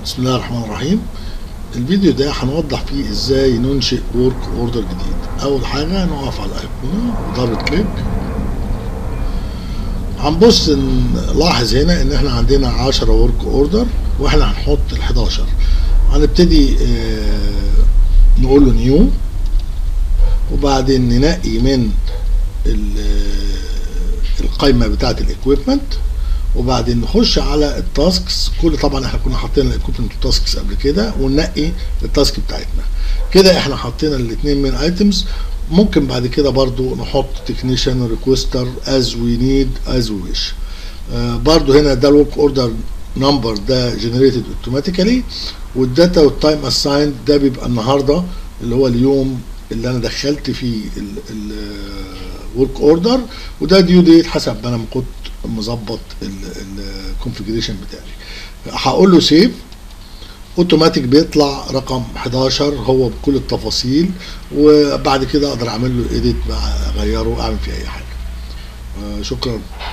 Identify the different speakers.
Speaker 1: بسم الله الرحمن الرحيم الفيديو ده هنوضح فيه ازاي ننشئ ورك اوردر جديد اول حاجه نقف على الايقونه ودبل كليك هنبص نلاحظ هنا ان احنا عندنا 10 ورك اوردر واحنا هنحط ال 11 هنبتدي آه، نقول له نيو وبعدين ننقي من ال- القائمه بتاعه الاكويبمنت وبعدين نخش على التاسكس كل طبعا احنا كنا حاطين الاكويبمنت تاسكس قبل كده وننقي التاسك بتاعتنا كده احنا حطينا الاثنين من ايتمز ممكن بعد كده برضو نحط تكنيشن ريكوستر از وي نيد از وي ويش برضو هنا ده الورك اوردر نمبر ده جنريتد اوتوماتيكالي والداتا والتايم اسايند ده بيبقى النهارده اللي هو اليوم اللي انا دخلت فيه الورك اوردر وده ديو ديت حسب ما انا كنت مظبط الكونفجريشن بتاعي هقول له سيف اوتوماتيك بيطلع رقم 11 هو بكل التفاصيل وبعد كده اقدر اعمل له ايديت اغيره اعمل فيه اي حاجه آه، شكرا